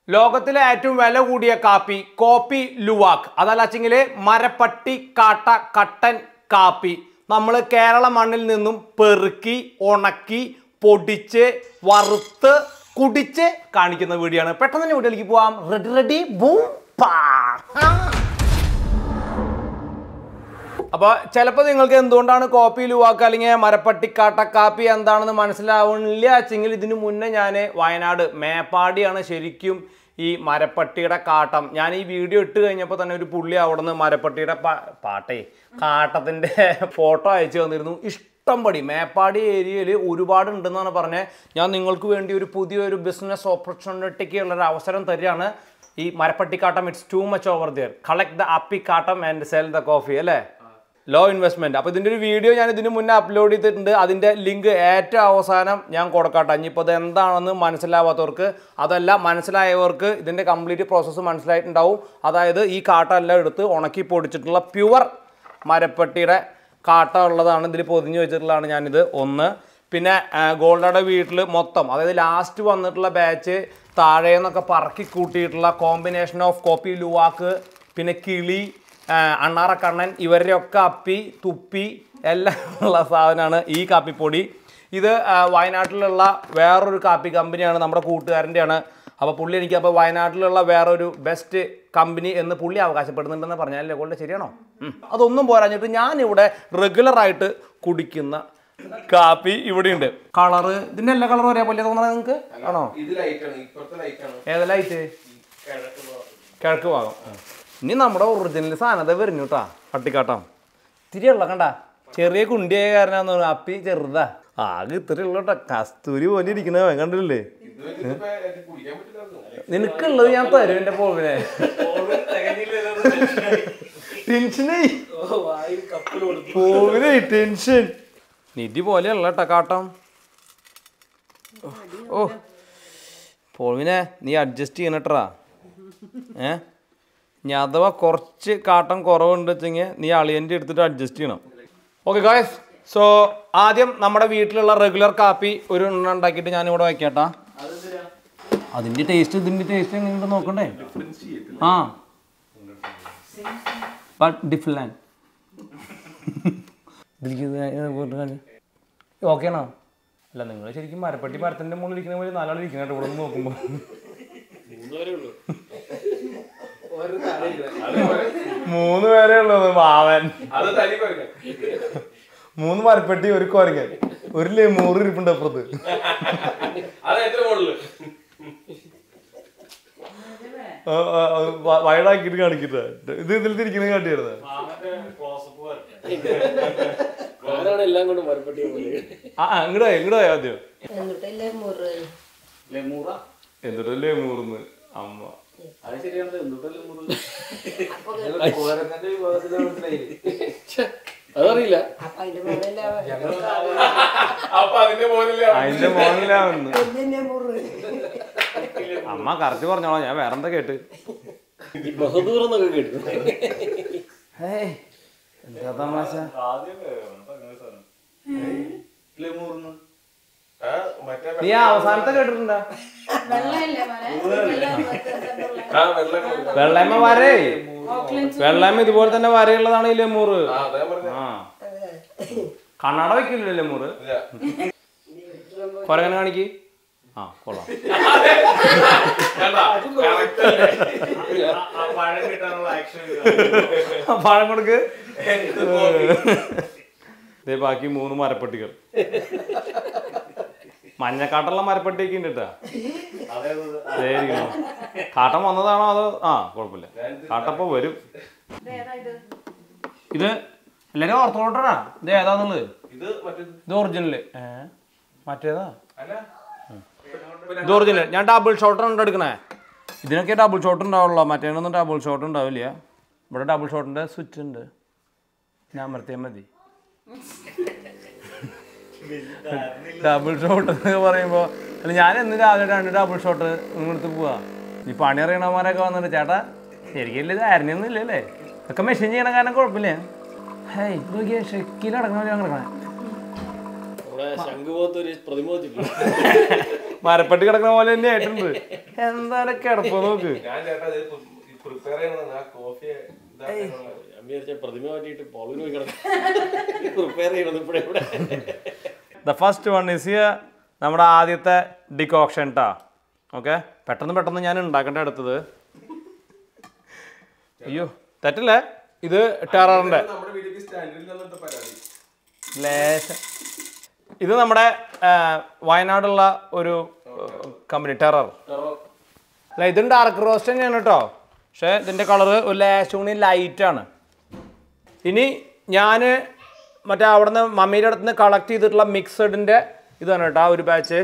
ലോകത്തിലെ ഏറ്റവും വില കൂടിയ കാപ്പി കോപ്പി ലുവാക്ക് അതല്ലച്ചെങ്കിൽ മരപ്പട്ടി കാട്ട കട്ടൻ കാപ്പി നമ്മൾ കേരള മണ്ണിൽ നിന്നും പെറുക്കി ഉണക്കി പൊടിച്ച് വറുത്ത് കുടിച്ച് കാണിക്കുന്ന വീഡിയോ ആണ് പെട്ടെന്ന് തന്നെ വീഡിയോയിലേക്ക് പോവാം റെഡി റെഡി ബൂം പാ അപ്പോൾ ചിലപ്പോൾ നിങ്ങൾക്ക് എന്തുകൊണ്ടാണ് കോപ്പി ലുവാക്ക് അല്ലെങ്കിൽ മരപ്പട്ടിക്കാട്ട കാപ്പി എന്താണെന്ന് മനസ്സിലാവുന്നില്ല വെച്ചെങ്കിൽ ഇതിനു മുന്നേ ഞാൻ വയനാട് മേപ്പാടിയാണ് ശരിക്കും ഈ മരപ്പട്ടിയുടെ കാട്ടം ഞാൻ ഈ വീഡിയോ ഇട്ട് കഴിഞ്ഞപ്പോൾ തന്നെ ഒരു പുള്ളി അവിടെ നിന്ന് മരപ്പട്ടിയുടെ പാ പാട്ടേ കാട്ടത്തിൻ്റെ ഫോട്ടോ അയച്ചു തന്നിരുന്നു ഇഷ്ടം പടി മേപ്പാടി ഏരിയയിൽ ഒരുപാട് ഉണ്ടെന്നാണ് പറഞ്ഞത് ഞാൻ നിങ്ങൾക്ക് വേണ്ടി ഒരു പുതിയൊരു ബിസിനസ് ഓപ്പർച്യൂണിറ്റിക്ക് ഉള്ളൊരു അവസരം തരികയാണ് ഈ മരപ്പട്ടിക്കാട്ടം it's too much over there collect the അപ്പി കാട്ടം ആൻഡ് സെൽ ദ കോഫി അല്ലേ ലോ ഇൻവെസ്റ്റ്മെന്റ് അപ്പോൾ ഇതിൻ്റെ ഒരു വീഡിയോ ഞാൻ ഇതിന് മുന്നേ അപ്ലോഡ് ചെയ്തിട്ടുണ്ട് അതിൻ്റെ ലിങ്ക് ഏറ്റവും അവസാനം ഞാൻ കൊടുക്കട്ടെ ഇനിയിപ്പോൾ ഇത് എന്താണെന്ന് മനസ്സിലാവാത്തവർക്ക് അതല്ല മനസ്സിലായവർക്ക് ഇതിൻ്റെ കംപ്ലീറ്റ് പ്രോസസ്സ് മനസ്സിലായിട്ടുണ്ടാവും അതായത് ഈ കാട്ടെല്ലാം എടുത്ത് ഉണക്കി പൊടിച്ചിട്ടുള്ള പ്യുവർ മരപ്പട്ടിയുടെ കാട്ട ഉള്ളതാണ് ഇതിൽ പൊതിഞ്ഞ് വെച്ചിട്ടുള്ളതാണ് ഞാനിത് ഒന്ന് പിന്നെ ഗോൾഡയുടെ വീട്ടിൽ മൊത്തം അതായത് ലാസ്റ്റ് വന്നിട്ടുള്ള ബാച്ച് താഴെ നിന്നൊക്കെ പറക്കി കൂട്ടിയിട്ടുള്ള കോമ്പിനേഷൻ ഓഫ് കോപ്പി ലുവാക്ക് പിന്നെ കിളി ആ, അണ്ണാറക്കണ്ണൻ ഇവരുടെയൊക്കെ അപ്പി തുപ്പി എല്ലാം ഉള്ള സാധനമാണ് ഈ കാപ്പിപ്പൊടി ഇത് ആ, വയനാട്ടിലുള്ള വേറൊരു കാപ്പി കമ്പനിയാണ് നമ്മുടെ കൂട്ടുകാരൻ്റെയാണ് അപ്പോൾ പുള്ളി എനിക്ക് അപ്പോൾ വയനാട്ടിലുള്ള വേറൊരു ബെസ്റ്റ് കമ്പനി എന്ന് പുള്ളി അവകാശപ്പെടുന്നുണ്ടെന്ന് പറഞ്ഞാലേ കൊണ്ട് ശരിയാണോ ഉം. അതൊന്നും പോരാഞ്ഞിട്ട് ഞാനിവിടെ റെഗുലറായിട്ട് കുടിക്കുന്ന കാപ്പി ഇവിടെയുണ്ട് കളറ് ഇതിൻ്റെ എല്ലാ കളറും ഒരേപോലെ തോന്നണത് നിങ്ങൾക്ക് ആണോ ഇത് ലൈറ്റാണ് ഇപ്പുറത്തെ ലൈറ്റാണ് ഏതാ ലൈറ്റ് കിഴക്ക് ഭാഗം ഉം. ഇനി നമ്മുടെ ഒറിജിനൽ സാധനത വരുന്നു കേട്ടാ പട്ടിക്കാട്ടം ഇത്തിരി ഉള്ള കണ്ട ചെറിയ കുണ്ടിയായ കാരനാന്ന് തോന്നുന്നു അപ്പി ചെറുതാ ആകെ ഇത്തിരി ഉള്ള കേട്ടോ കസ്തൂരി പോലെ ഇരിക്കുന്നവൻ കണ്ടില്ലേ ഇത് വെച്ചിട്ടിപ്പോ എനിക്ക് കുടിക്കാൻ പറ്റില്ലായിരുന്നു നിനക്കുള്ളത് ഞാൻ തരും എന്റെ പോവിനെ ടെൻഷനായി പോവിനെ ടെൻഷൻ നിധി പോലെയല്ല കേട്ടോ കാട്ടം ഓ പോവിനെ നീ അഡ്ജസ്റ്റ് ചെയ്യണട്ടാ ഏ ഇനി അഥവാ കുറച്ച് കാട്ടം കുറവുണ്ട് വെച്ചെങ്കിൽ നീ അളിയൻ്റെ എടുത്തിട്ട് അഡ്ജസ്റ്റ് ചെയ്യണം ഓക്കെ ഗായ്സ് സോ ആദ്യം നമ്മുടെ വീട്ടിലുള്ള റെഗുലർ കാപ്പി ഒരു എണ്ണ ഉണ്ടാക്കിയിട്ട് ഞാനിവിടെ വയ്ക്കാട്ടാ അതിന്റെ ടേസ്റ്റ് ഇതിന്റെ ടേസ്റ്റ് എങ്ങനെയുണ്ട് നോക്കണ്ടേ ആ ബട്ട് ഡിഫറെന്റ് ഓക്കെ ആണോ അല്ല നിങ്ങൾ ശരിക്കും മരപ്പട്ടി മരത്തിന്റെ മുകളിൽ ഇരിക്കുന്ന പോലെ നാലാൾ ഇരിക്കുന്ന കേട്ടോ ഇവിടെ നിന്ന് നോക്കുമ്പോ മൂന്ന് പേരേ ഉള്ളൂ മാവൻ അത് തനി കുറയ്ക്കാം മൂന്ന് മരപ്പെട്ടി ഒരു കുരങ്ങൻ ഒരു ലെമൂറ് ഇരിപ്പുണ്ട് അപ്പുറത്ത് അത് ഏറ്റവും മുകളില് വയടാക്കിട്ട് കാണിക്കിട്ട ഇത് ഇതിൽ തിരിക്കുന്നത് കാട്ടിയായിരുന്ന ആരാണ് എല്ലാം കൊണ്ടും മരപ്പട്ടിയെ പോലെ ആ ഇങ്ങടോ ഇങ്ങടോ ആദ്യം എന്നിട്ടല്ലേ മുറ് ലെമൂറ എന്നിട്ട് ലെമൂർന്ന് അമ്മ അത് ശരിയാണ് എന്തുകൊണ്ട് ലെമൂറ അപ്പൊ അതറിയില്ല അപ്പൊ അതിന്റെ മുകളിലെ അപ്പൊ അതിന്റെ മുകളില് അതിന്റെ മോനിലാവുന്നു എന്നെ മുറ് അമ്മ കറക്റ്റ് പറഞ്ഞോളാം ഞാൻ വേറെന്താ കേട്ട് ഈ ബഹദൂർ എന്നൊക്കെ കേട്ടു ഏയ്, എന്താ തമാശ ലെമൂർന്ന് ആ, മറ്റേ നീ ആ അവസാനത്തെ കേട്ടിട്ടുണ്ടാ വെള്ളമല്ലേ ആ വെള്ളം കൊടുക്കാം. വെള്ളയമ്മ വരേ വെള്ളയമ്മ ഇതുപോലെ തന്നെ വരയുള്ളതാണ് ഈ ലെമൂറ് ആ അതാ പറഞ്ഞ ആ കണ്ണട വെക്കില്ലല്ലോ ലെമൂറ് ഇല്ല കൊരങ്ങനെ കാണിക്ക് ആ കൊള്ളാം ആ, പഴം കൊടുക്ക് ദേ ബാക്കി മൂന്ന് മരപ്പെട്ടികൾ മഞ്ഞക്കാട്ടുള്ള മരപ്പെട്ടിയൊക്കെ ഉണ്ട് കേട്ടാ ശരി കാട്ടം വന്നതാണോ അതോ ആ കുഴപ്പമില്ല കാട്ടപ്പോ വരും ഇത് എല്ലാരും ഓർത്തോട്ടറാ ഇത് ഏതാന്നുള്ളത് ഇത് മറ്റേത് ഇത് ഒറിജിനല് ഏ മറ്റേതാ അല്ല ഇത് ഒറിജിനൽ ഞാൻ ഡബിൾ ഷോട്ടർ ഉണ്ട് എടുക്കണേ ഇതിനൊക്കെ ഡബിൾ ഷോട്ട് ഉണ്ടാവുള്ളൂ മറ്റേനൊന്നും ഡബിൾ ഷോട്ട് ഉണ്ടാവില്ല ഇവിടെ ഡബിൾ ഷോട്ടിന്റെ സ്വിച്ച് ഉണ്ട് ഞാൻ അമർത്തിയാൽ മതി ഡബിൾ ഷോട്ട് എന്നൊക്കെ പറയുമ്പോൾ അല്ല ഞാൻ എന്ന് രാവിലെ രണ്ട് ഡബിൾ ഷോട്ട് നിങ്ങളടുത്ത് പോവാ ഈ പണി അറിയണമാരൊക്കെ വന്നിട്ട് ചേട്ടാ ശരിക്കും ഇത് അരഞ്ഞൊന്നും ഇല്ലല്ലേ ഇതൊക്കെ മെഷീൻ ചെയ്യണ കാരണം കുഴപ്പമില്ല ഹേയ് നോക്കിയാ ഷെക്കിലടങ്ങണ ഞാൻ കിടക്കണേ നമ്മുടെ ശംഖുപോലത്തെ ഒരു പ്രതിമ വെച്ചിട്ടുണ്ട് മരപ്പെട്ടി കിടക്കുന്ന പോലെ തന്നെ ആയിട്ടുണ്ട് എന്തായാലും കിടപ്പ് നോക്ക് ഞാൻ ചേട്ടാ ഇത് പ്രിപ്പയർ ചെയ്യണത് ആ കോഫി ഇതാക്കാനുള്ള ഞാൻ വിചാരിച്ച പ്രതിമ മാറ്റിയിട്ട് പോളിന് പോയി കിടക്കും പ്രിപ്പയർ ചെയ്യണത് ഇപ്പഴേ ഇവിടെ ദ ഫസ്റ്റ് വൺ ഇസ് നമ്മുടെ ആദ്യത്തെ ഡിക്കോക്ഷൻ ട്ടാ ഓക്കെ പെട്ടെന്ന് പെട്ടെന്ന് ഞാൻ ഉണ്ടാക്കേണ്ട അടുത്തത് അയ്യോ തെറ്റല്ലേ ഇത് ടെററിൻ്റെ നമ്മുടെ വീട്ടിൽ സ്റ്റാൻഡിൽ നിന്നിട്ട് പരാതി ലേശം ഇത് നമ്മുടെ ആ, വയനാടുള്ള ഒരു കമ്പനി ടെറർ അല്ല ഇതും ഡാർക്ക് റോസ്റ്റ് തന്നെയാണ് കേട്ടോ പക്ഷേ ഇതിൻ്റെ കളറ് ഒരു ലേശം കൂടി ലൈറ്റാണ് ഇനി ഞാൻ മറ്റേ അവിടുന്ന് മമ്മിയുടെ അടുത്ത് നിന്ന് കളക്ട് ചെയ്തിട്ടുള്ള മിക്സഡിൻ്റെ ഇതാണ് കേട്ടോ ആ ഒരു ബാച്ച്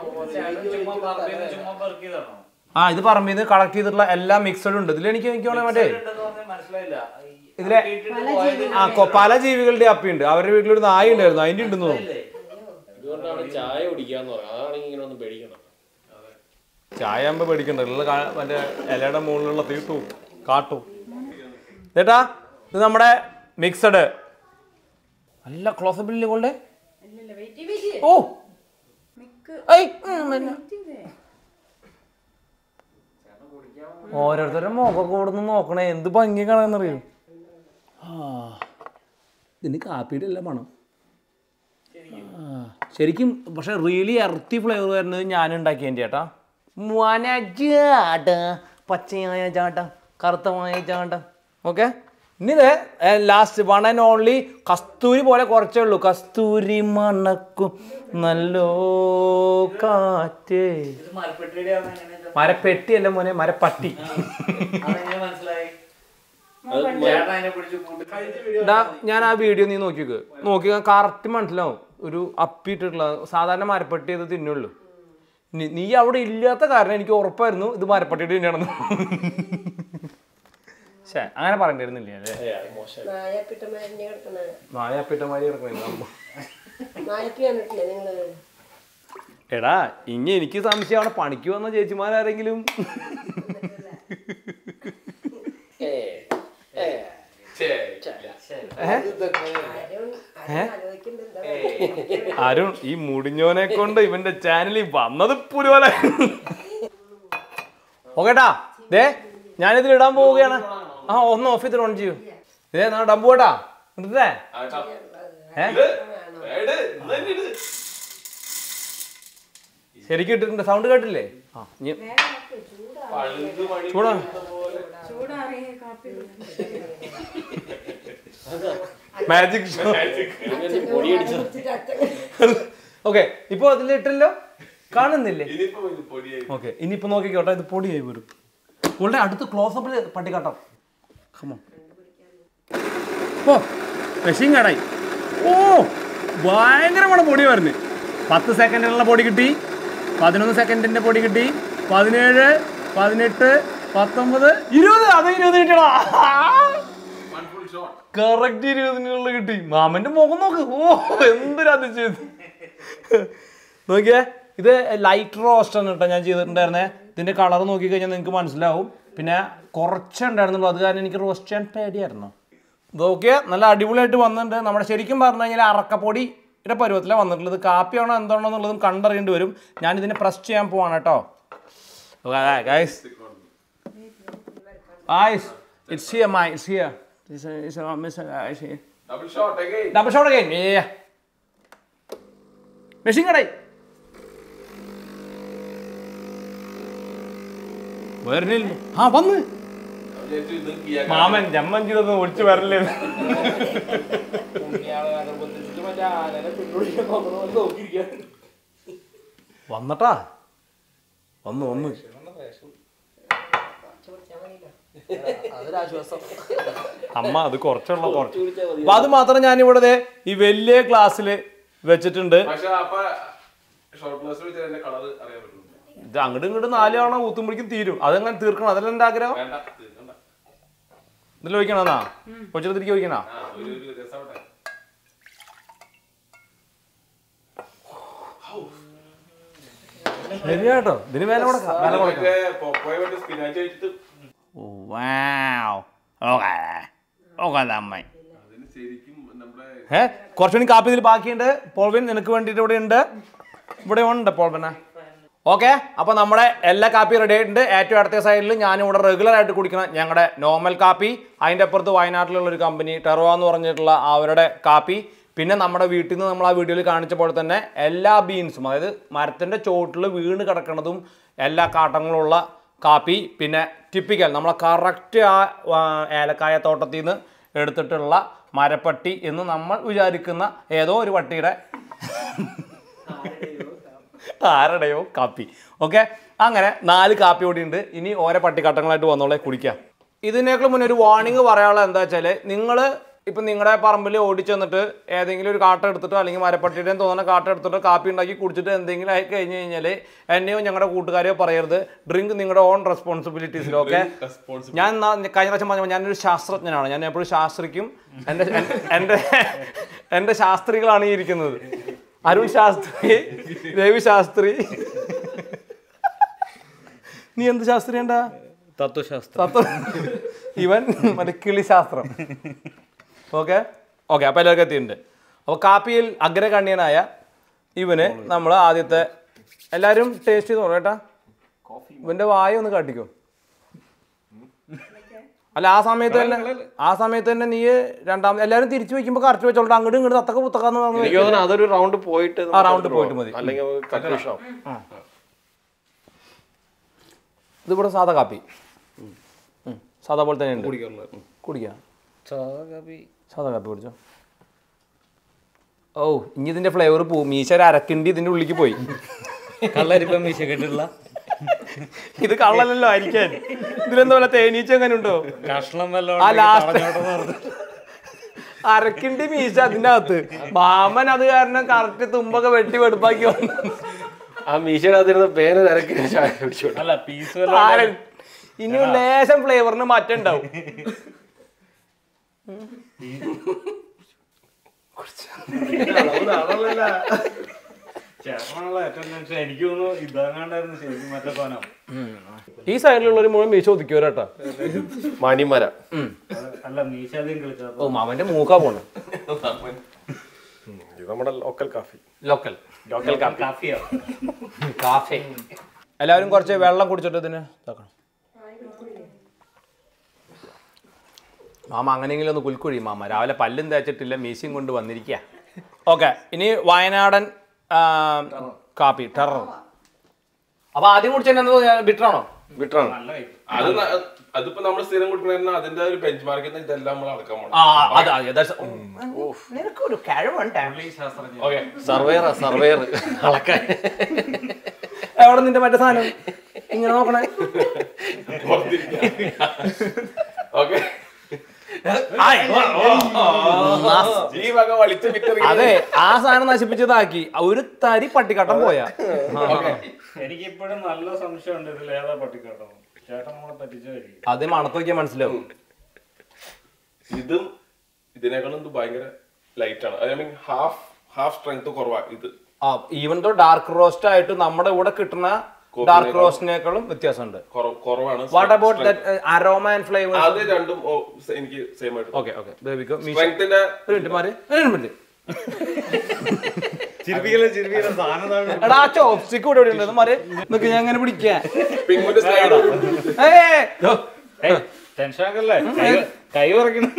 ആ ഇത് പറമ്പിൽ നിന്ന് കളക്ട് ചെയ്തിട്ടുള്ള എല്ലാ മിക്സഡും ഉണ്ട് ഇതിൽ എനിക്ക് എനിക്ക് തോന്നുന്നത് മറ്റേ മനസ്സിലായില്ല ഇതിലെ ആ കൊ- പല ജീവികളുടെ അപ്പിയുണ്ട് അവരുടെ വീട്ടിലൊരു നായ ഉണ്ടായിരുന്നു അതിൻ്റെ ഉണ്ടെന്ന് തോന്നുന്നു അതുകൊണ്ടാണ് ചായ കുടിക്കാന്ന് പറയുന്നത് അതാണെങ്കിൽ ഇങ്ങനെ ഒന്നും പേടിക്കണം ചായ ആകുമ്പോൾ പേടിക്കണ്ട ഉള്ള കാ- മറ്റേ ഇലയുടെ മുകളിലുള്ള തീട്ടു കാട്ടു ചേട്ടാ ഇത് നമ്മുടെ മിക്സഡ് നല്ല ക്ലോസബിൾ കൊണ്ട് ഓ ഐ, ഉം, പിന്നെ. ഓരോരുത്തരുടെ മുഖമൊക്കെ ഇവിടെ നിന്ന് നോക്കണേ എന്ത് ഭംഗി കാണാന്നറിയോ ആ ഇതിന് കാപ്പിയുടെ അല്ല മണം ആ, ശരിക്കും പക്ഷെ റിയലി എർത്തി ഫ്ലേവർ വരുന്നത് ഞാൻ ഉണ്ടാക്കിയതിൻ്റെ ചേട്ടാ ചാട്ട പച്ചയായ ചാട്ട കറുത്തമായ ചാട്ട ഓക്കെ ഇനി ഇത് ലാസ്റ്റ് വൺ ആൻഡ് ഓൺലി കസ്തൂരി പോലെ കുറച്ചേ ഉള്ളൂ കസ്തൂരി മണക്കും നല്ലോ കാറ്റ് മരപ്പെട്ടി അല്ല മോനെ മരപ്പട്ടി ഡാ, ഞാൻ ആ വീഡിയോ നീ നോക്കിക്ക് നോക്കി കറക്റ്റ് മനസ്സിലാവും ഒരു അപ്പിയിട്ടുള്ള സാധാരണ മരപ്പട്ടി ഇത് തിന്നുള്ളൂ നീ- നീ അവിടെ ഇല്ലാത്ത കാരണം എനിക്ക് ഉറപ്പായിരുന്നു ഇത് മരപ്പട്ടിയുടെ തന്നെയാണെന്ന് ശേ അങ്ങനെ പറയണ്ടിരുന്നില്ല അല്ലേ നായപ്പിട്ടമാരിനെ കിടക്കണ മായ അപ്പിട്ടമാരി കിടക്കണേ നായക്ക് കണ്ടിട്ടില്ലേ നിങ്ങള് എടാ ഇനി എനിക്ക് സംശയമാണ് പണിക്ക് വന്ന ചേച്ചിമാരാരെങ്കിലും അരുൺ ഈ മുടിഞ്ഞോനെ കൊണ്ട് ഇവന്റെ ചാനലിൽ വന്നത് പുലുപോലെ ഓക്കേട്ടാ ദേ ഞാനിതിൽ ഇടാൻ പോവുകയാണ് ആ ഒന്ന് ഓഫ് ചെയ്തിട്ട് ഓൺ ചെയ്യൂ ഇതേ നാ ഡമ്പു കേട്ടാ ഇട്ടേ ഏ ശരിക്കും ഇട്ടിട്ടുണ്ട് സൗണ്ട് കേട്ടില്ലേ ആ ഇനി ചൂടാ മാജിക് ഷോ പൊടിയടിച്ചത് ഓക്കെ ഇപ്പൊ അതിലിട്ടല്ലോ കാണുന്നില്ലേ ഇനിയിപ്പോ ഇത് പൊടിയായി ഓക്കെ ഇനിയിപ്പോ നോക്കിക്കോട്ടെ ഇത് പൊടിയായി വരും ഉള്ള അടുത്ത് ക്ലോസപ്പിൽ പട്ടിക്കാട്ടം കമോ ഓ മെഷീൻ കേടായി ഓ ഭയങ്കരമാണ് പൊടി വരുന്നത് പത്ത് സെക്കൻഡിനുള്ള പൊടി കിട്ടി പതിനൊന്ന് സെക്കൻഡിന്റെ പൊടി കിട്ടി പതിനേഴ് പതിനെട്ട് പത്തൊമ്പത് ഇരുപത് അത് ഇരുപത് കിട്ടിയടാ വൺ ഫുൾ ഷോട്ട് കറക്റ്റ് ഇരുപതിനുള്ള കിട്ടി മാമന്റെ മുഖം നോക്ക് ഓ എന്തൊരു അതിശയത് നോക്കിയേ ഇത് ലൈറ്റ് റോസ്റ്റ് ആണ് കേട്ടോ ഞാൻ ചെയ്തിട്ടുണ്ടായിരുന്നേ ഇതിന്റെ കളർ നോക്കി കഴിഞ്ഞാൽ നിങ്ങൾക്ക് മനസ്സിലാവും പിന്നെ കുറച്ചേ ഉണ്ടായിരുന്നുള്ളൂ അത് കാരണം എനിക്ക് റോസ്റ്റ് ചെയ്യാൻ പേടിയായിരുന്നു ഇതൊക്കെ നല്ല അടിപൊളിയായിട്ട് വന്നിട്ടുണ്ട് നമ്മുടെ ശരിക്കും പറഞ്ഞു കഴിഞ്ഞാൽ അറക്കപ്പൊടിയുടെ പരുവത്തിലാണ് വന്നിട്ടുള്ളത് കാപ്പിയാണോ എന്താണോ എന്നുള്ളതും കണ്ടറിയേണ്ടി വരും ഞാൻ ഇതിനെ പ്രസ് ചെയ്യാൻ പോവാണ് കേട്ടോ guys Guys, it's here, mate. It's here. It's, a, it's, a, it's, a, it's here. Double shot again Double shot again. Yeah. Machine കടായി വരുന്നില്ല ആ വന്ന് ഇത് കിയാ മാമൻ ജമ്മൻ ചെയ്തൊന്ന് ഒളിച്ചു വരല്ലേ വന്നട്ടാ വന്നു വന്നു അമ്മ അത് കുറച്ചുള്ള കുറച്ച് അപ്പൊ അത് മാത്രം ഞാൻ ഇവിടെ ദേ ഈ വലിയ ക്ലാസ്സിൽ വെച്ചിട്ടുണ്ട് പക്ഷെ അപ്പൊ ഷോർട്ട് ഗ്ലാസ് വെച്ചാൽ എന്റെ കളർ അറിയാൻ പറ്റുന്നു ഇത് അങ്ങോട്ടും ഇങ്ങോട്ടും നാല് തവണ ഊത്തുമ്പോഴേക്കും തീരും അതങ്ങനെ തീർക്കണം അതല്ല എൻ്റെ ആഗ്രഹം വേണ്ട തീർക്കണ്ട ഇതിൽ ഒഴിക്കണമെന്നാ കൊച്ചിടത്തിരിക്കും ഒഴിക്കണ ആ ഒരു ഒരു രസമാട്ടെ ശരിയാട്ടോ ഇതിന് വില കൊടുക്കാം വില കൊടുക്കാം മറ്റേ പൊക്കോയ മറ്റേ സ്പിനാച്ച് കഴിച്ചിട്ട് അമ്മ അതിന് ശരിക്കും നമ്മുടെ ഏ കുറച്ചുകൂടി കാപ്പി ഇതിൽ ബാക്കിയുണ്ട് പോൾവിൻ നിനക്ക് വേണ്ടിയിട്ട് ഇവിടെ ഉണ്ട് ഇവിടെ ഉണ്ട് പോൾവിന ഓക്കെ അപ്പോൾ നമ്മുടെ എല്ലാ കാപ്പി റെഡി ആയിട്ടുണ്ട് ഏറ്റവും അടുത്ത സൈഡിൽ ഞാനിവിടെ റെഗുലർ ആയിട്ട് കുടിക്കുന്ന ഞങ്ങളുടെ നോർമൽ കാപ്പി അതിൻ്റെ അപ്പുറത്ത് വയനാട്ടിലുള്ള ഒരു കമ്പനി ടെറോ എന്ന് പറഞ്ഞിട്ടുള്ള അവരുടെ കാപ്പി പിന്നെ നമ്മുടെ വീട്ടിൽ നിന്ന് നമ്മൾ ആ വീഡിയോയിൽ കാണിച്ച പോലെ തന്നെ എല്ലാ ബീൻസും അതായത് മരത്തിൻ്റെ ചോട്ടിൽ വീണ് കിടക്കുന്നതും എല്ലാ കാട്ടങ്ങളുള്ള കാപ്പി പിന്നെ ടിപ്പിക്കൽ നമ്മളെ കറക്റ്റ് ആ ആ, ഏലക്കായ തോട്ടത്തിൽ നിന്ന് എടുത്തിട്ടുള്ള മരപ്പട്ടി എന്ന് നമ്മൾ വിചാരിക്കുന്ന ഏതോ ഒരു പട്ടിയുടെ ആരുടെയോ കാപ്പി ഓക്കെ അങ്ങനെ നാല് കാപ്പി കൂടി ഉണ്ട് ഇനി ഓരോ പട്ടിക്കാട്ടങ്ങളായിട്ട് വന്നോളെ കുടിക്കാം ഇതിനേക്കാൾ മുന്നേ ഒരു വാർണിംഗ് പറയാനുള്ളത് എന്താ വെച്ചാൽ നിങ്ങൾ ഇപ്പം നിങ്ങളുടെ പറമ്പിൽ ഓടിച്ചു വന്നിട്ട് ഏതെങ്കിലും ഒരു കാട്ട എടുത്തിട്ടോ അല്ലെങ്കിൽ മരപ്പട്ടിയുടെ തോന്നുന്ന കാട്ട എടുത്തിട്ടോ കാപ്പി ഉണ്ടാക്കി കുടിച്ചിട്ട് എന്തെങ്കിലും ആയി കഴിഞ്ഞ് കഴിഞ്ഞാൽ എന്നെയോ ഞങ്ങളുടെ കൂട്ടുകാരെയോ പറയരുത് ഡ്രിങ്ക് നിങ്ങളുടെ ഓൺ റെസ്പോൺസിബിലിറ്റീസിൽ ഓക്കെ റെസ്പോൺസിബിൾ ഞാൻ നാ- കഴിഞ്ഞ പ്രാവശ്യം പറഞ്ഞ ഞാനൊരു ശാസ്ത്രജ്ഞനാണ് ഞാൻ എപ്പോഴും ശാസ്ത്രിക്കും എൻ്റെ എൻ്റെ എൻ്റെ ശാസ്ത്രികളാണ് ഈ ഇരിക്കുന്നത് അരുൺ ശാസ്ത്രി രവി ശാസ്ത്രി നീ എന്ത് ശാസ്ത്രിയണ്ടാ തത്വശാസ്ത്രം തത്വ ഇവൻ മറ്റേ കിളി ശാസ്ത്രം ഓക്കെ ഓക്കെ അപ്പോൾ എല്ലാവർക്കും എത്തിയിട്ടുണ്ട് അപ്പോൾ കാപ്പിയിൽ അഗ്രഗണ്യനായ ഇവന് നമ്മൾ ആദ്യത്തെ എല്ലാവരും ടേസ്റ്റ് ചെയ്ത് കേട്ടാ ഇവന്റെ വായ ഒന്ന് കാട്ടിക്കോ അല്ല ആ സമയത്ത് തന്നെ ആ സമയത്ത് തന്നെ നീ രണ്ടാമത് എല്ലാവരും തിരിച്ചു വെക്കുമ്പോൾ കറച്ച് വെച്ചോളൂ അങ്ങോട്ടും ഇങ്ങോട്ട് തത്തക്ക പുത്തക്കാന്ന് പറഞ്ഞു എനിക്ക് തോന്നുന്നു അതൊരു റൗണ്ട് പോയിട്ട് ആ റൗണ്ട് പോയിട്ട് മതി അല്ലെങ്കിൽ കൺഫ്യൂഷൻ ആവും ഇതിവിടെ സാധാ കാപ്പി ഉം. സാധാ പോലെ തന്നെ ഉണ്ട് കുടിക്കാം സാധാ കാപ്പി കുടിച്ചോ ഓ ഇനി ഇതിന്റെ ഫ്ലേവർ പോവും മീശ ഒരു അരക്കിണ്ടി ഇതിന്റെ ഉള്ളിലേക്ക് പോയി കള്ളരിപ്പം വീശ കേട്ടിട്ടുള്ള ഇത് കള്ളലല്ലോ അരിക്കാൻ ഇതിലെന്താ പോലെ തേനീച്ച എങ്ങനെ ഉണ്ടോ കഷ്ണം ആ ലാസ്റ്റ് അരക്കിണ്ടി മീശ അതിന്റെ അകത്ത് മാമൻ അത് കാരണം കറക്റ്റ് തുമ്പൊക്കെ വെട്ടി വെടുപ്പാക്കി വന്നു ആ മീശയുടെ അതിരുന്ന് പേന തിരക്കി ചായ കുടിച്ചു അല്ല പീസ് ആരൻ ഇനി ഒരു ലേശം ഫ്ലേവറിന് മാറ്റം ഉണ്ടാവും ചേട്ടനുള്ള ഏറ്റവും ടെൻഷൻ എനിക്ക് തോന്നുന്നു ഇതാങ്ങാണ്ടായിരുന്നു ശരിക്കും മറ്റേ സാധനം ഈ സൈഡിലുള്ള ഒരു മുഴുവൻ മീശ ഒതുക്കി വരാട്ടാ മാനിമര അല്ല മീശ അധികം കളിക്കാത്ത ഓ മാമന്റെ മൂക്കാ പോണ് ഇത് നമ്മുടെ local coffee local local coffee കാഫിയാ കാഫേ എല്ലാവരും കുറച്ച് വെള്ളം കുടിച്ചിട്ട് ഇതിന് ഇതാക്കണം മാമ അങ്ങനെയെങ്കിലും ഒന്ന് കുൽക്കുഴി മാമ രാവിലെ പല്ലും തേച്ചിട്ടില്ല മീശയും കൊണ്ട് വന്നിരിക്കുക ഓക്കെ ഇനി വയനാടൻ ആ, കാപ്പി ടെറർ അപ്പൊ ആദ്യം കുടിച്ചത് എന്താ ബിറ്ററാണോ വിട്ടാണ് നല്ല കഴിക്കും അത് ന- അതിപ്പോ നമ്മൾ സ്ഥിരം കൊടുക്കണ അതിന്റെ ഒരു ബെഞ്ച് മാർക്കിൽ ഇതെല്ലാം നമ്മൾ അടക്കാൻ പോകണം ആ അതാ നിനക്കൊരു കഴിവുണ്ട് ശാസ്ത്രജ്ഞ ഓക്കെ സർവേറാ സർവേർ അളക്കാൻ എവിടെ നിന്റെ മറ്റേ സാധനം ഇങ്ങനെ നോക്കണേ ഓക്കെ ഈ വക വലിച്ച വിറ്ററി അതെ ആ സാധനം നശിപ്പിച്ചതാക്കി ഒരു തരി പട്ടിക്കട്ടം പോയാ എനിക്ക് ഇപ്പോഴും നല്ല സംശയമുണ്ട് ഇതിൽ ഏതാ പട്ടിക്കാട്ടോ ചേട്ടൻ നമ്മളെ പറ്റിച്ചായിരിക്കും അത് മണത്ത് നോക്കിയാൽ മനസ്സിലാവും ഇതും ഇതിനേക്കാളും ഇത് ഭയങ്കര ലൈറ്റ് ആണ് I mean half half strength കുറവാ ഇത് ആ ഈവൻ ദോ ഡാർക്ക് റോസ്റ്റ് ആയിട്ട് നമ്മുടെ ഇവിടെ കിട്ടുന്ന ഡാർക്ക് റോസ്റ്റിനേക്കാളും വ്യത്യാസമുണ്ട് കുറവ്- കുറവാണ് what about that aroma and flavour അത് രണ്ടും ഓ, സ- എനിക്ക് സെയിം ആയിട്ട് ഓക്കെ ഓക്കെ ബേബിക്കോ മീശ സ്ട്രെങ്ത്തിന്റെ ഒരു മിനിറ്റ് മാറി ഒരു മിനിറ്റ് ചിരിപ്പിക്കല ചിരിപ്പിക്കല സാധനം താഴെ എടാ ആ ചോപ്സ്റ്റിക്ക് ഇവിടെ ഇവിടെ ഉണ്ട് മാറി നിനക്ക് ഞാൻ എങ്ങനെ പിടിക്കാ പിങ്കുന്റെ സ്ലൈഡ് ഏയ് ടെൻഷൻ ആക്കല്ലേ കൈ കൈ വിറയ്ക്കണം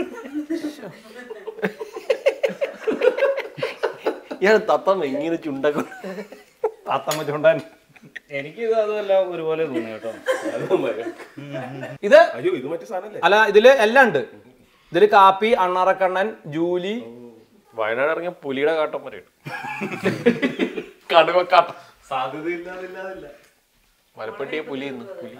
ഇയാൾ തത്തമ്മ ഇങ്ങനെ ചുണ്ടൊക്കെ താത്തമ്മ ചുണ്ടാൻ എനിക്ക് ഇത് അതുമല്ല ഒരുപോലെ തോന്നി കേട്ടോ ഇത് അയ്യോ ഇത് മറ്റേ സാധനല്ലേ അല്ല ഇതില് എല്ലാം ഉണ്ട് ഇതില് കാപ്പി അണ്ണാറക്കണ്ണൻ ജൂലി വയനാട് ഇറങ്ങിയ പുലിയുടെ കാട്ടം വരെ കടുവ കാട്ടം സാധ്യതയില്ലാതില്ലാതില്ല മരപ്പെട്ടിയെ പുലി ഇന്ന് പുലി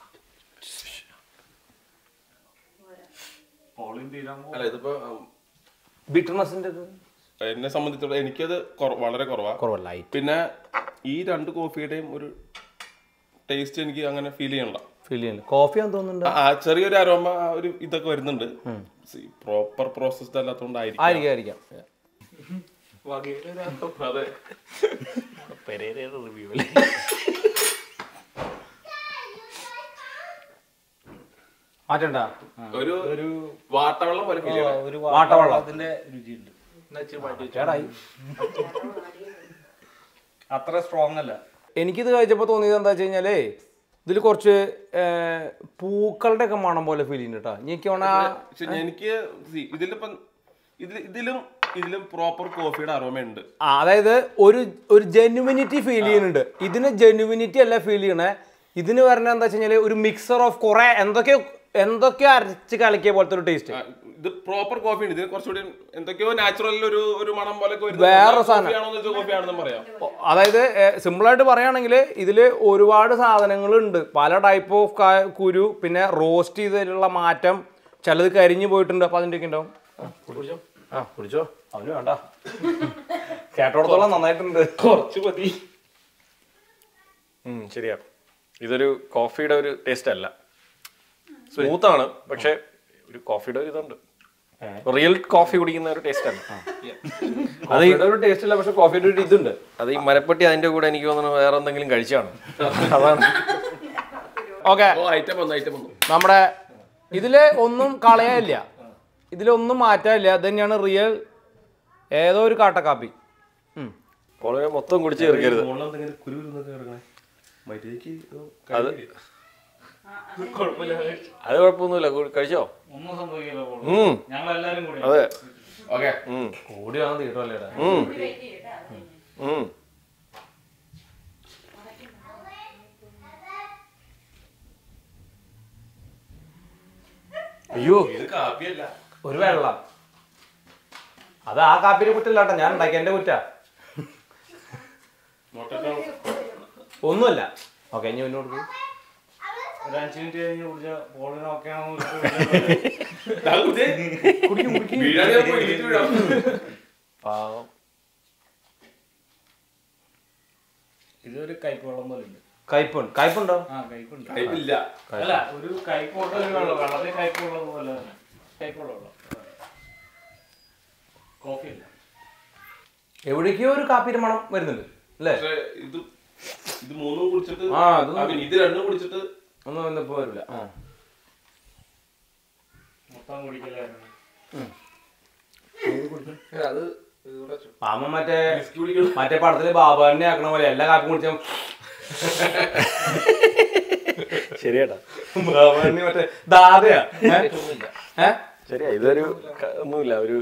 പോളിംഗ് തീരാൻ അല്ല ഇതിപ്പോ ഉം, ബിറ്റർനെസിന്റെ എന്നെ സംബന്ധിച്ചിടത്തോളം എനിക്കത് കുറ- വളരെ കുറവാ കുറവല്ല പിന്നെ ഈ രണ്ട് കോഫിയുടെയും ഒരു ടേസ്റ്റ് എനിക്ക് അങ്ങനെ ഫീൽ ചെയ്യണില്ല ഫീൽ ചെയ്യുന്നില്ല കോഫി ആണെന്ന് തോന്നുന്നുണ്ട് ആ ചെറിയൊരു അരോമ ഒരു ഇതൊക്കെ വരുന്നുണ്ട് പ്രോപ്പർ പ്രോസസ്ഡ് അല്ലാത്തതുകൊണ്ടായിരിക്കും ആയിരിക്കാം ആയിരിക്കാം അതെ റിവ്യൂ മാറ്റണ്ട ഒരു ഒരു വാട്ടവെള്ളം പോലെ ഫീൽ ചെയ്യണം ഒരു വാട്ടവെള്ളം. അതിന്റെ രുചിയുണ്ട് കേടായി അത്ര സ്ട്രോങ് അല്ല എനിക്കിത് കഴിച്ചപ്പോൾ തോന്നിയത് എന്താ വെച്ച് കഴിഞ്ഞാലേ ഇതിൽ കുറച്ച് ഏർ, പൂക്കളുടെ ഒക്കെ മണം പോലെ ഫീൽ ചെയ്യുന്നുണ്ട് കേട്ടോ എനിക്ക് വേണ പക്ഷെ എനിക്ക് see, ഇതിലിപ്പം ഇതിൽ ഇതിലും ഇതിലും പ്രോപ്പർ കോഫിയുടെ അരോമ ഉണ്ട് ആ അതായത് ഒരു ഒരു ജെന്യുവിനിറ്റി ഫീൽ ചെയ്യുന്നുണ്ട് ഇതിന് ജെന്യുവിനിറ്റി അല്ല ഫീൽ ചെയ്യണേ ഇതിന് പറഞ്ഞ എന്താ വെച്ച് കഴിഞ്ഞാൽ ഒരു മിക്സർ ഓഫ് കുറെ എന്തൊക്കെ എന്തൊക്കെ അരച്ച് കലക്കിയ പോലത്തെ ഒരു ടേസ്റ്റ് ആ, ഇത് പ്രോപ്പർ കോഫി ഉണ്ട് ഇതിന് കുറച്ചുകൂടി എന്തൊക്കെയോ നാച്ചുറൽ ഒരു ഒരു മണം പോലെ വേറെ സാധനം. കോഫി ആണെന്ന് പറയാം അതായത് സിമ്പിളായിട്ട് പറയുകയാണെങ്കിൽ ഇതിൽ ഒരുപാട് സാധനങ്ങളുണ്ട് പല ടൈപ്പ് ഓഫ് കുരു പിന്നെ റോസ്റ്റ് ചെയ്തതിലുള്ള മാറ്റം ചിലത് കരിഞ്ഞു പോയിട്ടുണ്ട് അപ്പോൾ അതിൻ്റെയൊക്കെ ഉണ്ടാവും ആ, കുടിച്ചോ ആ കുടിച്ചോ അവന് വേണ്ട കേട്ടോടത്തോളം നന്നായിട്ടുണ്ട് കുറച്ച് മതി ഉം, ശരിയാ ഇതൊരു കോഫിയുടെ ഒരു ടേസ്റ്റ് അല്ല സ്മൂത്ത് ആണ് പക്ഷെ ഒരു കോഫിയുടെ ഒരു ഇതുണ്ട് റിയൽ കോഫി കുടിക്കുന്ന ഒരു ടേസ്റ്റ് അല്ല അത് ഒരു ടേസ്റ്റ് ഇല്ല പക്ഷെ കോഫിയുടെ ഒരു ഇതുണ്ട് അത് ഈ മരപ്പെട്ടി അതിന്റെ കൂടെ എനിക്ക് തോന്നുന്നു വേറെ എന്തെങ്കിലും കഴിച്ചാണ് അതാണ് ഓക്കെ ഓ ഐറ്റം വന്നു ഐറ്റം വന്നു നമ്മുടെ ഇതില് ഒന്നും കളയാനില്ല ഇതിലൊന്നും മാറ്റാനില്ല അത് തന്നെയാണ് റിയൽ ഏതോ ഒരു കാട്ടക്കാപ്പി ഉം. പോളിനെ മൊത്തം കുടിച്ച് തീർക്കരുത് മുകളിലെന്തെങ്കിലും കുരു കുരുന്നൊക്കെ കിടക്കണേ മര്യാദക്ക് അത് അത് കുഴപ്പമൊന്നുമില്ല കു- കഴിച്ചോ ഒന്നും സംഭവിക്കില്ല പോളു ഉം ഞങ്ങൾ എല്ലാരും കൂടി അതെ ഓക്കെ ഉം കൂടിയാണ് തീട്ടല്ലേടാ ഉം ഉം അയ്യോ ഇത് കാപ്പിയല്ല ഒരു വെള്ളം അത് ആ കാപ്പിയുടെ കുറ്റല്ല കേട്ടോ ഞാൻ ഉണ്ടാക്കി എന്റെ കുറ്റ മുട്ട ഒന്നുമല്ല ഓക്കെ ഇനി മുന്നോട്ട് പോ. ഒരു അഞ്ച് മിനിറ്റ് കഴിഞ്ഞ് കുടിച്ച പോളിന് ഒക്കെ ബിരിയാണി ചിലപ്പോ ഇടിച്ചിട്ട് വീഴാം. പാവം ഇതൊരു കയ്പ് വെള്ളം പോലെ ഉണ്ട് കയ്പുണ്ട് കയ്പുണ്ടോ ആ കയ്പുണ്ട് കയ്പില്ല അല്ല ഒരു കയ്പുള്ള ഒരു വെള്ളം വെള്ളത്തിൽ കയ്പുള്ളത് പോലെ തന്നെ കയ്പുള്ള വെള്ളം കോഫി അല്ല എവിടേക്കോ ഒരു കാപ്പിയുടെ മണം വരുന്നുണ്ട് അല്ലേ പക്ഷെ ഇത് ഇത് മൂന്നും കുടിച്ചിട്ട് ആ, ഇത് I mean, ഇത് രണ്ടും കുടിച്ചിട്ട് ഒന്നും വന്നപ്പോ വരില്ല ആ. മൊത്തം കുടിക്കലായിരുന്നു അത് മാമ മറ്റേ വിസ്കി കുടിക്കണം മറ്റേ പടത്തില് ബാബുവിനെ ആക്കണ പോലെ എല്ലാ കാപ്പും കുടിച്ചാൽ ശരിയാട്ടാ ബാബുവിന് മറ്റേ ദാതയാ ഏ? ഏ? ശരിയാ ഇതൊരു ക- ഒന്നുമില്ല ഒരു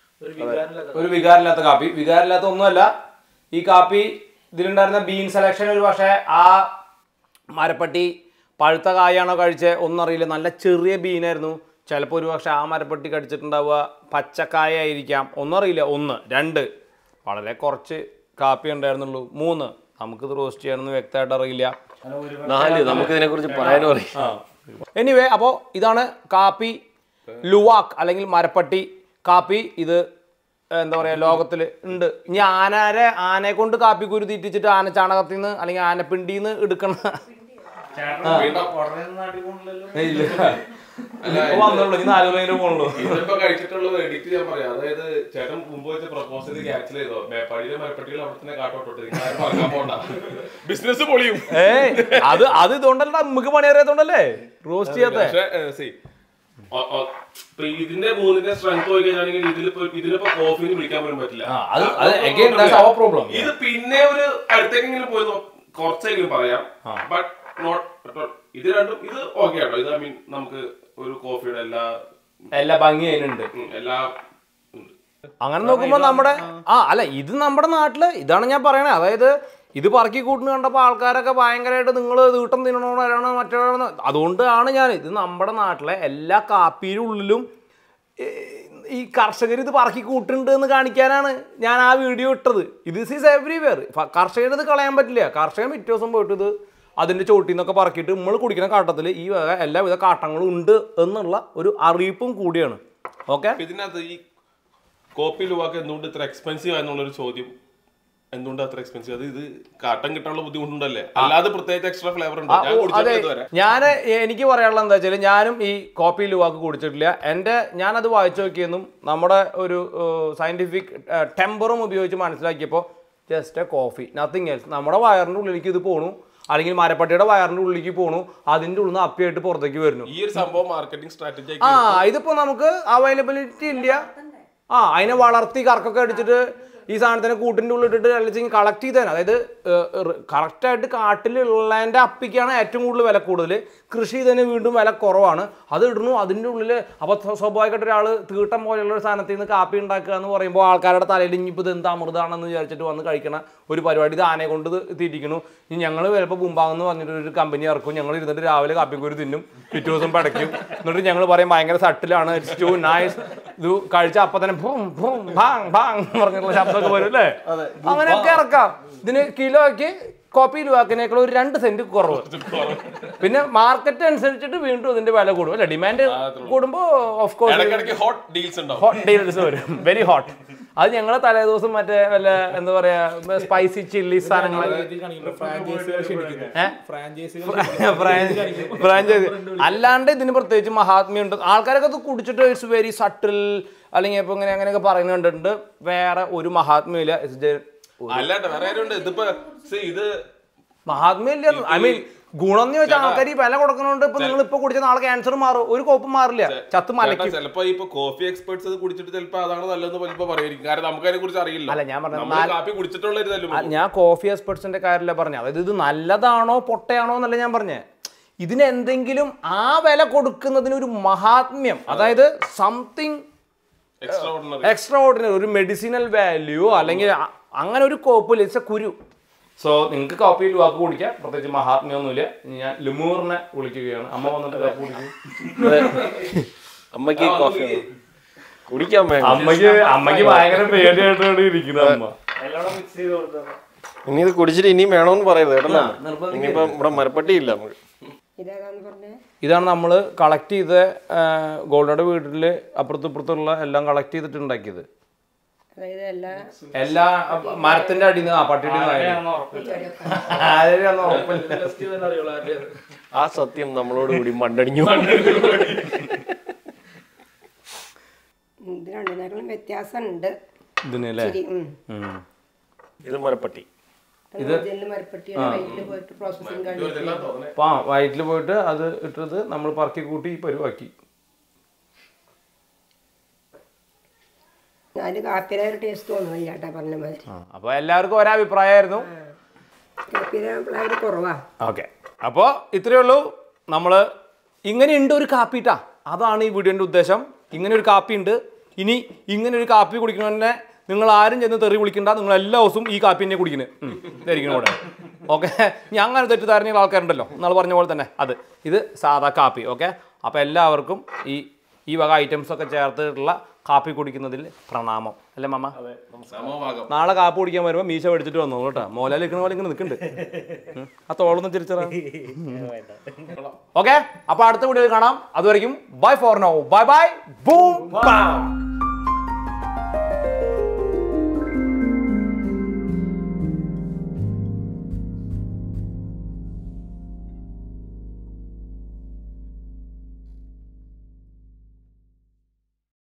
ഒരു വികാരമില്ലാത്ത കാപ്പി വികാരമില്ലാത്ത ഒന്നുമല്ല ഈ കാപ്പി ഇതിലുണ്ടായിരുന്ന ബീൻ സെലക്ഷൻ ഒരു പക്ഷേ ആ മരപ്പട്ടി പഴുത്ത കായാണോ കഴിച്ചത് ഒന്നും അറിയില്ല നല്ല ചെറിയ ബീനായിരുന്നു ചിലപ്പോൾ ഒരു പക്ഷേ ആ മരപ്പട്ടി കടിച്ചിട്ടുണ്ടാവുക പച്ചക്കായ ആയിരിക്കാം ഒന്നും അറിയില്ല ഒന്ന് രണ്ട് വളരെ കുറച്ച് കാപ്പി ഉണ്ടായിരുന്നുള്ളൂ മൂന്ന് നമുക്കിത് റോസ്റ്റ് ചെയ്യാനൊന്നും വ്യക്തമായിട്ട് അറിയില്ല നാല് നമുക്ക് ഇതിനെ കുറിച്ച് പറയാനും അറിയാം എനിവേ അപ്പോൾ ഇതാണ് കാപ്പി ലുവാക്ക് അല്ലെങ്കിൽ മരപ്പട്ടി കാപ്പി ഇത് എന്താ പറയുക ലോകത്തിൽ ഉണ്ട് ഇനി ആനാരെ ആനയെ കൊണ്ട് കാപ്പി കുരു തീറ്റിച്ചിട്ട് ആന ചാണകത്തിൽ നിന്ന് അല്ലെങ്കിൽ ആനപ്പിണ്ടിയിൽ നിന്ന് എടുക്കണ ചേട്ടൻ ഉടനെ നാട്ടിൽ പോകണില്ലല്ലോ വന്നുള്ളൂ ഇനി നാല് മണിയുടെ പോകണുള്ളൂ ഇതിപ്പോ കഴിച്ചിട്ടുള്ളത് എഡിറ്റ് ചെയ്യാൻ പറയാം അതായത് ചേട്ടൻ മുമ്പ് വെച്ച പ്രപ്പോസൽ ക്യാൻസൽ ചെയ്തോ മേപ്പാടിയിലെ മരപ്പട്ടികൾ അവിടെ തന്നെ കാട്ടോട്ടെ ബിസിനസ് പൊളിയും ഏയ് അത് അത് ഇതുകൊണ്ടല്ല നമുക്ക് പണി അറിയാത്തോണ്ടല്ലേ റോസ്റ്റ് ചെയ്യാത്ത പക്ഷേ see, ഒ- ഒ- ഇപ്പൊ ഇതിന്റെ മൂന്നിന്റെ സ്ട്രെങ്ത് പോയി കഴിഞ്ഞാണെങ്കിൽ ഇതിലിപ്പോ ഇതിലിപ്പോ കോഫിന് വിളിക്കാൻ പോലും പറ്റില്ല ആ, അത് അത് again, that's our problem. ഇത് പിന്നെ ഒരു അടുത്തേക്കെങ്കിലും പോയി നോ- കുറച്ചെങ്കിലും പറയാം ബട്ട് നോട്ട് ഇത് രണ്ടും ഇത് ഓക്കെ ആട്ടോ ഇത് ഐ മീൻ നമുക്ക് ഒരു കോഫിയുടെ എല്ലാ എല്ലാ ഭംഗി അതിനുണ്ട് ഉം, എല്ലാ ഉണ്ട്. അങ്ങനെ നോക്കുമ്പോൾ നമ്മുടെ ആ അല്ല ഇത് നമ്മുടെ നാട്ടില് ഇതാണ് ഞാൻ പറയണേ അതായത് ഇത് പറക്കി കൂട്ടുന്ന കണ്ടപ്പോൾ ആൾക്കാരൊക്കെ ഭയങ്കരമായിട്ട് നിങ്ങൾ തീട്ടം തിന്നണോടാണ് മറ്റേ അതുകൊണ്ടാണ് ഞാൻ ഇത് നമ്മുടെ നാട്ടിലെ എല്ലാ കാപ്പിയുടെ ഉള്ളിലും ഏ, ഈ കർഷകർ ഇത് പറക്കി കൂട്ടുന്നുണ്ട് എന്ന് കാണിക്കാനാണ് ഞാൻ ആ വീഡിയോ ഇട്ടത് ഇത് ഈസ് എവറിവെയർ കർഷകർ ഇത് കളയാൻ പറ്റില്ല കർഷകൻ പിറ്റേ ദിവസം പോയിട്ട് ഇത് അതിൻ്റെ ചോട്ടിൽ നിന്നൊക്കെ പറക്കിയിട്ട് നമ്മൾ കുടിക്കുന്ന കാട്ടത്തിൽ ഈ വക എല്ലാവിധ കാട്ടങ്ങളും ഉണ്ട് എന്നുള്ള ഒരു അറിയിപ്പും കൂടിയാണ് ഓക്കെ അപ്പൊ ഇതിനകത്ത് ഈ കോപ്പി ലുവാക്ക് എന്തുകൊണ്ട് ഇത്ര എക്സ്പെൻസീവ് ആയെന്നുള്ളൊരു ചോദ്യം എന്തുകൊണ്ട് അത്ര എക്സ്പെൻസീവ് അത് ഇത് കാട്ടം കിട്ടാനുള്ള ബുദ്ധിമുട്ടുണ്ടല്ലേ അല്ലാതെ പ്രത്യേകിച്ച് എക്സ്ട്രാ ഫ്ലേവർ ഉണ്ട് ഞാൻ അതെ കുടിച്ചിട്ടില്ല ഇതുവരെ ഞാൻ എനിക്ക് പറയാനുള്ളത് എന്താ വെച്ചാൽ ഞാനും ഈ കോപ്പി ലുവാക്ക് കുടിച്ചിട്ടില്ല എൻ്റെ ഞാനത് വായിച്ചു നോക്കിയെന്നും നമ്മുടെ ഒരു സയൻറ്റിഫിക് ടെമ്പറും ഉപയോഗിച്ച് മനസ്സിലാക്കിയപ്പോൾ just a coffee nothing else നമ്മുടെ വയറിൻ്റെ ഉള്ളിലേക്ക് ഇത് പോണു അല്ലെങ്കിൽ മരപ്പട്ടിയുടെ വയറിൻ്റെ ഉള്ളിലേക്ക് പോണു അതിൻ്റെ ഉള്ളിൽ നിന്ന് അപ്പിയായിട്ട് പുറത്തേക്ക് വരുന്നു ഈ ഒരു സംഭവം മാർക്കറ്റിംഗ് സ്ട്രാറ്റജി ആ ഇതിപ്പോ നമുക്ക് അവൈലബിലിറ്റി ഇല്ല ആ അതിനെ വളർത്തി കറക്കൊക്കെ അടിച്ചിട്ട് ഈ സാധനത്തിനെ കൂട്ടിൻ്റെ ഉള്ളിൽ ഇട്ടിട്ട് അല്ലെങ്കിൽ കളക്ട് ചെയ്തേനെ അതായത് കറക്റ്റായിട്ട് കാട്ടിലുള്ളതിൻ്റെ അപ്പിക്കാണ് ഏറ്റവും കൂടുതൽ വില കൂടുതൽ കൃഷി ചെയ്തതിന് വീണ്ടും വില കുറവാണ് അത് ഇടുന്നു അതിൻ്റെ ഉള്ളിൽ അപ്പോൾ സ്വാഭാവികമായിട്ട് ഒരാൾ തീട്ടം പോലെയുള്ള ഒരു സാധനത്തിൽ നിന്ന് കാപ്പി ഉണ്ടാക്കുക എന്ന് പറയുമ്പോൾ ആൾക്കാരുടെ തലയിൽ ഇനിയിപ്പോൾ ഇത് എന്ത് അമൃതാണെന്ന് വിചാരിച്ചിട്ട് വന്ന് കഴിക്കണ ഒരു പരിപാടി ഇത് ആനയെ കൊണ്ട് ഇത് തീറ്റിക്കുന്നു ഇനി ഞങ്ങൾ ചിലപ്പോൾ ബുംബാങ്ങെന്ന് പറഞ്ഞിട്ട് ഒരു കമ്പനി ഇറക്കും ഞങ്ങൾ ഇരുന്നിട്ട് രാവിലെ കാപ്പിക്കൂരി തിന്നും പിറ്റേ ദിവസം പടയ്ക്കും എന്നിട്ട് ഞങ്ങൾ പറയും ഭയങ്കര സട്ടിലാണ് ഇറ്റ്സ് ടു നൈസ് ഇത് കഴിച്ച അപ്പം തന്നെ ഭൂം ഭൂം ഭാങ് ഭാങ് എന്ന് പറഞ്ഞിട്ടുള്ള ശബ്ദമൊക്കെ വരും അല്ലേ അങ്ങനെയൊക്കെ ഇറക്കാം ഇതിന് കിലോയ്ക്ക് കോപ്പി രൂപക്കിനേക്കാൾ ഒരു രണ്ട് സെന്റ് കുറവ് പിന്നെ മാർക്കറ്റ് അനുസരിച്ചിട്ട് വീണ്ടും ഇതിന്റെ വില കൂടും അല്ലെ ഡിമാൻഡ് കൂടുമ്പോൾ ഓഫ് കോഴ്സ് ഇടയ്ക്കിടയ്ക്ക് ഹോട്ട് ഡീൽസ് ഉണ്ടാവും ഹോട്ട് ഡീൽസ് വരും വെരി ഹോട്ട് അത് ഞങ്ങൾ തലേ ദിവസം മറ്റേ വല്ല എന്താ പറയാ സ്പൈസി ചില്ലി സാധനങ്ങൾ ഫ്രാഞ്ചൈസി അല്ലാണ്ട് ഇതിന് പ്രത്യേകിച്ച് മഹാത്മ്യം ഉണ്ട് ആൾക്കാരൊക്കെ ഇത് കുടിച്ചിട്ട് ഇറ്റ്സ് വെരി സട്ടിൽ അല്ലെങ്കിൽ ഇപ്പൊ ഇങ്ങനെ അങ്ങനെയൊക്കെ പറയുന്നത് കണ്ടിട്ടുണ്ട് വേറെ ഒരു മഹാത്മ്യം ഇല്ല It's just- അല്ലാണ്ട് വേറെ ആരുണ്ട് ഇതിപ്പോ see, ഇത് മഹാത്മ്യം ഇല്ല ഐ മീൻ ഗുണം എന്ന് വെച്ചാൽ ആൾക്കാർ ഈ വില കൊടുക്കണോണ്ട് ഇപ്പൊ നിങ്ങൾ ഇപ്പൊ കുടിച്ച നാളെ ക്യാൻസർ മാറും ഒരു കോപ്പ് മാറില്ല ചത്ത് മലയ്ക്കും ചിലപ്പോ ഇപ്പൊ കോഫി എക്സ്പേർട്സ് ഇത് കുടിച്ചിട്ട് ചിലപ്പോ അതാണ് നല്ലതെന്ന് ചിലപ്പോ പറയുമായിരിക്കും കാരണം നമുക്ക് അതിനെ കുറിച്ച് അറിയില്ല അല്ല, ഞാൻ പറഞ്ഞത് നമ്മള് കാപ്പി കുടിച്ചിട്ടുള്ള ഒരു ഇതല്ലേ ആ, ഞാൻ കോഫി എക്സ്പെർട്സിന്റെ കാര്യമല്ല പറഞ്ഞത് അതായത് ഇത് നല്ലതാണോ പൊട്ടയാണോ എന്നല്ല ഞാൻ പറഞ്ഞത് ഇതിന് എന്തെങ്കിലും ആ വില കൊടുക്കുന്നതിന് ഒരു മഹാത്മ്യം അതായത് something extraordinary extraordinary ഒരു മെഡിസിനൽ വാല്യൂ അല്ലെങ്കിൽ അ- അങ്ങനെ ഒരു കോപ്പിൽ ഇറ്റ്സ് എ കുരു സോ നിങ്ങൾക്ക് കോപ്പി വാക്ക് കുടിക്കാം പ്രത്യേകിച്ച് മഹാത്മ്യമൊന്നുമില്ല ഇനി ഞാൻ ലുമൂറിനെ വിളിക്കുകയാണ് അമ്മ വന്നിട്ട് കാപ്പി കുടിക്കും അമ്മയ്ക്ക് കോഫി കുടിക്കാൻ വേണ്ട അമ്മയ്ക്ക് അമ്മയ്ക്ക് ഭയങ്കര പേടിയായിട്ടാണ് ഇരിക്കുന്നത് അമ്മ എല്ലാം മിക്സ് ചെയ്ത് കൊടുത്തത് ഇനി ഇത് കുടിച്ചിട്ട് ഇനിയും വേണമെന്ന് പറയരുത് കേട്ടോ നിർബന്ധിക്കരുത്. ഇനിയിപ്പം ഇവിടെ മരപ്പട്ടി ഇല്ല നമുക്ക് ഇതേതാന്ന് പറഞ്ഞേ ഇതാണ് നമ്മൾ കളക്ട് ചെയ്ത ഗോൾഡയുടെ വീട്ടിൽ അപ്പുറത്തും ഇപ്പുറത്തുള്ള എല്ലാം കളക്ട് ചെയ്തിട്ട് ഉണ്ടാക്കിയത് അതായത് എല്ലാ എല്ലാ അഹ്, മരത്തിന്റെ അടിയിൽ നിന്ന് ആ പട്ടിയുടെ ആരെയാണെന്ന് ഉറപ്പില്ല. ആ സത്യം നമ്മളോട് കൂടി മണ്ടടിഞ്ഞു ഇത് രണ്ടിനേക്കാളും വ്യത്യാസമുണ്ട് ഇതിനല്ലേ ശരി ഉം. ഇത് മരപ്പട്ടി ജെല്ല് മരപ്പെട്ടിയുടെ വൈകിട്ട് പോയിട്ട് പ്രോസസ്സിങ് കഴിഞ്ഞിട്ട് അപ്പൊ ആ വയറ്റിൽ പോയിട്ട് അത് ഇട്ടത് നമ്മൾ പറക്കി കൂട്ടി പരുവാക്കി അതിന് കാപ്പിയുടെ ഒരു ടേസ്റ്റ് തോന്നുന്നു ചേട്ടാ പറഞ്ഞ മാതിരി ആ അപ്പൊ എല്ലാവർക്കും ഒരേ അഭിപ്രായമായിരുന്നു കാപ്പിയുടെ ഫ്ലേവർ കുറവാ ഓക്കെ അപ്പോൾ ഇത്രയേ ഉള്ളൂ നമ്മൾ ഇങ്ങനെ ഉണ്ട് ഒരു കാപ്പിട്ടാ അതാണ് ഈ വീഡിയോൻ്റെ ഉദ്ദേശം ഇങ്ങനെ ഒരു കാപ്പി ഉണ്ട് ഇനി ഇങ്ങനെ ഒരു കാപ്പി കുടിക്കണമെന്നെ നിങ്ങൾ ആരും ചെന്ന് തെറി വിളിക്കണ്ട നിങ്ങൾ എല്ലാ ദിവസവും ഈ കാപ്പി തന്നെ കുടിക്കുന്നത് ഇതായിരിക്കും ഇവിടെ ഓക്കെ ഞാൻ അങ്ങനെ തെറ്റിദ്ധാരണയുള്ള ആൾക്കാരുണ്ടല്ലോ നിങ്ങൾ പറഞ്ഞ പോലെ തന്നെ അത് ഇത് സാധാ കാപ്പി ഓക്കെ അപ്പോൾ എല്ലാവർക്കും ഈ ഈ വക ഐറ്റംസ് ഒക്കെ ചേർത്തിട്ടുള്ള കാപ്പി കുടിക്കുന്നതിൽ പ്രണാമം അല്ലേ മമ്മ സമഭാഗം നാളെ കാപ്പി കുടിക്കാൻ വരുമ്പോൾ മീശ മേടിച്ചിട്ട് വന്നു കേട്ടോ മോലാൽ നിൽക്കുന്ന പോലെ ഇങ്ങനെ നിൽക്കുന്നുണ്ട് ഉം. ആ തോളൊന്നും ചിരിച്ചറ ഓക്കെ അപ്പൊ അടുത്ത വീഡിയോയിൽ കാണാം അതുവരെയും bye for now bye bye boom